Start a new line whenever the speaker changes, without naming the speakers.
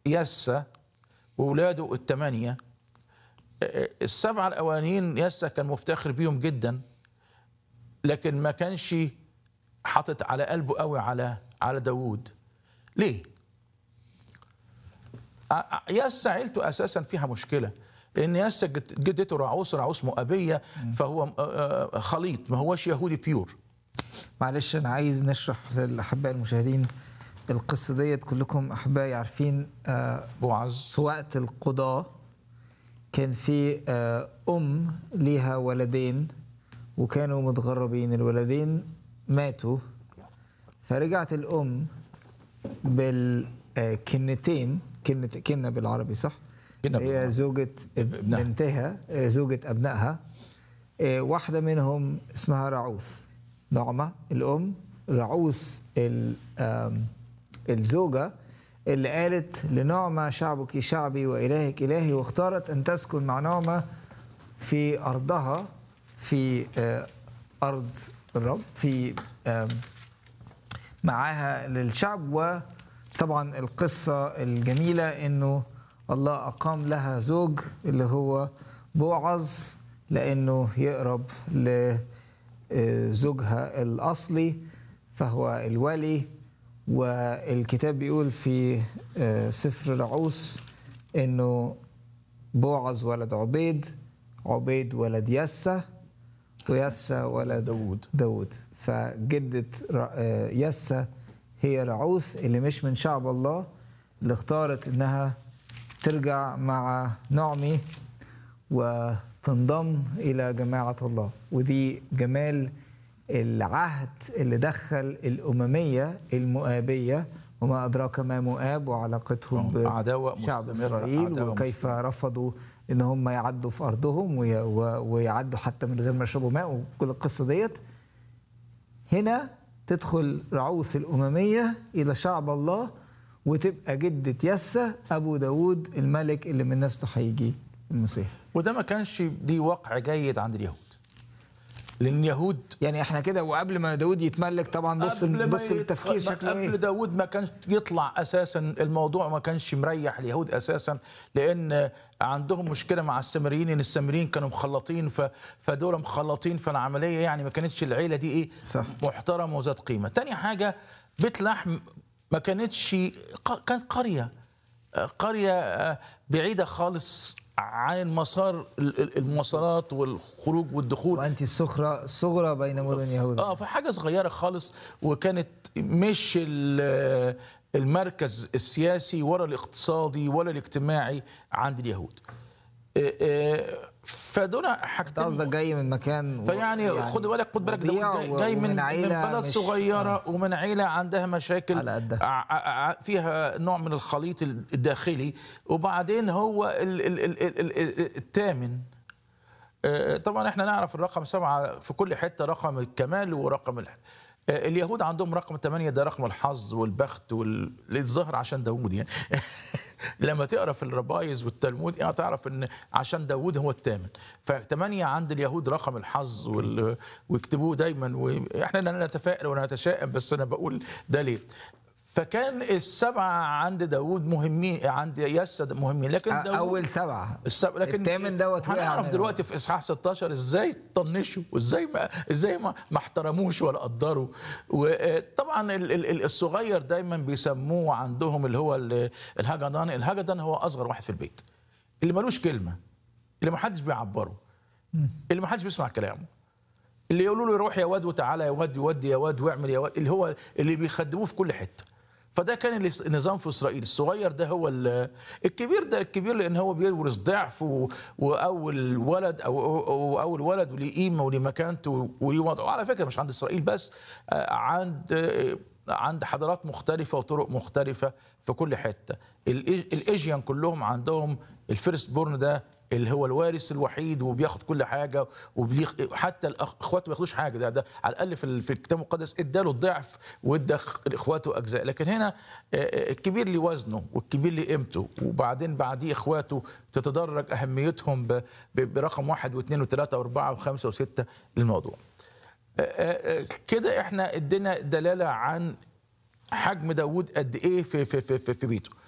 يسى وولاده الثمانية السبعة الأوانيين يسى كان مفتخر بيهم جدا لكن ما كانش حاطط على قلبه قوي على على داوود ليه؟ ع- يسى عيلته أساسا فيها مشكلة لأن يسى جد- جدته رعوس رعوس مؤبية فهو آه، آه، خليط ما هوش يهودي بيور
معلش انا عايز نشرح للاحباء المشاهدين القصه ديت كلكم احبائي عارفين آه،
بوعز
في وقت القضاء كان في آه، ام ليها ولدين وكانوا متغربين الولدين ماتوا فرجعت الام بالكنتين كنة كنة بالعربي صح؟
كنة
هي
بالعربي.
زوجة
ابنها.
بنتها آه، زوجة أبنائها آه، واحدة منهم اسمها رعوث نعمة الأم رعوث ال- آم، الزوجة اللي قالت لنعمة شعبك شعبي وإلهك إلهي واختارت أن تسكن مع نعمة في أرضها في آه، أرض الرب في آم، معاها للشعب وطبعا القصة الجميلة انه الله اقام لها زوج اللي هو بوعز لانه يقرب لزوجها الاصلي فهو الولي والكتاب بيقول في آه، سفر رعوس انه بوعز ولد عبيد عبيد ولد يسى ويسى ولد
داوود.
داود فجدة ر- آه، يسى هي رعوث اللي مش من شعب الله اللي اختارت انها ترجع مع نعمي وتنضم الى جماعة الله ودي جمال العهد اللي دخل الأممية المؤابية وما أدراك ما مؤاب وعلاقتهم
آه، عداوة
بشعب
مستمرة،
إسرائيل
عداوة
وكيف رفضوا ان هم يعدوا في ارضهم وي- و- ويعدوا حتى من غير ما يشربوا ماء وكل القصه ديت هنا تدخل رعوث الامميه الى شعب الله وتبقى جده يسى ابو داود الملك اللي من نسله هيجي المسيح
وده ما كانش دي واقع جيد عند اليهود لان اليهود
يعني احنا كده وقبل ما داود يتملك طبعا بص
قبل ما
بص
يدخل-
التفكير شكله
قبل
ايه
داود ما كانش يطلع اساسا الموضوع ما كانش مريح اليهود اساسا لان عندهم مشكله مع السامريين ان السامريين كانوا مخلطين ف... فدول مخلطين فالعمليه يعني ما كانتش العيله دي ايه
صح.
محترمه وذات قيمه تاني حاجه بيت لحم ما كانتش ق- كانت قريه آه، قريه آه، بعيده خالص عن المسار ال- ال- المواصلات والخروج والدخول
وانت الصغرى الصغرى بين مدن يهوذا
اه فحاجه صغيره خالص وكانت مش ال- المركز السياسي ولا الاقتصادي ولا الاجتماعي عند اليهود آه، آه، فدول
انت
حاجتين
قصدك جاي من مكان و-
فيعني خد بالك خد بالك
وضيع
داود جاي,
و-
جاي من,
ومن
من
عيلة
بلد
مش-
صغيره ومن عيله عندها مشاكل
على قدها.
ع- ع- ع- فيها نوع من الخليط الداخلي وبعدين هو ال ال ال ال ال الثامن آه، طبعا احنا نعرف الرقم سبعة في كل حتة رقم الكمال ورقم الح... آه، اليهود عندهم رقم ثمانية ده رقم الحظ والبخت وال... الظهر عشان داوود يعني لما تقرا في الربايز والتلمود يعني تعرف ان عشان داوود هو الثامن فثمانية عند اليهود رقم الحظ وال... ويكتبوه دايما واحنا لا نتفائل ولا نتشائم بس انا بقول ده ليه فكان السبعة عند داوود مهمين عند يسد مهمين لكن
أ-
داوود
اول سبعه
السبب لكن
الثامن دوت وقع
هنعرف
منهم.
دلوقتي في اصحاح 16 ازاي طنشوا وازاي ما ازاي ما, ما احترموش ولا قدروا وطبعا ال- ال- ال- الصغير دايما بيسموه عندهم اللي هو ال- الهجدان الهجدان هو اصغر واحد في البيت اللي ملوش كلمه اللي ما حدش بيعبره اللي ما حدش بيسمع كلامه اللي يقولوا له روح يا واد وتعالى يا واد يودي يا واد واعمل يا واد اللي هو اللي بيخدموه في كل حته فده كان الاس- النظام في اسرائيل الصغير ده هو ال- الكبير ده الكبير لان هو بيورث ضعف و- واول ولد او أو اول ولد وليه قيمه وليه مكانته وليه وضعه وعلى فكره مش عند اسرائيل بس آه، عند آه، عند حضارات مختلفه وطرق مختلفه في كل حته الإيج- الايجيان كلهم عندهم الفيرست بورن ده اللي هو الوارث الوحيد وبياخد كل حاجه وبيخ... حتى الاخوات ما بياخدوش حاجه ده, ده على الاقل في ال- في الكتاب المقدس اداله الضعف وادى خ- لاخواته اجزاء لكن هنا آه، آه، الكبير ليه وزنه والكبير ليه قيمته وبعدين بعديه اخواته تتدرج اهميتهم ب... ب... برقم واحد واثنين وثلاثه واربعه وخمسه وسته للموضوع. آه، آه، آه، كده احنا ادينا دلاله عن حجم داوود قد ايه في في في, في, في بيته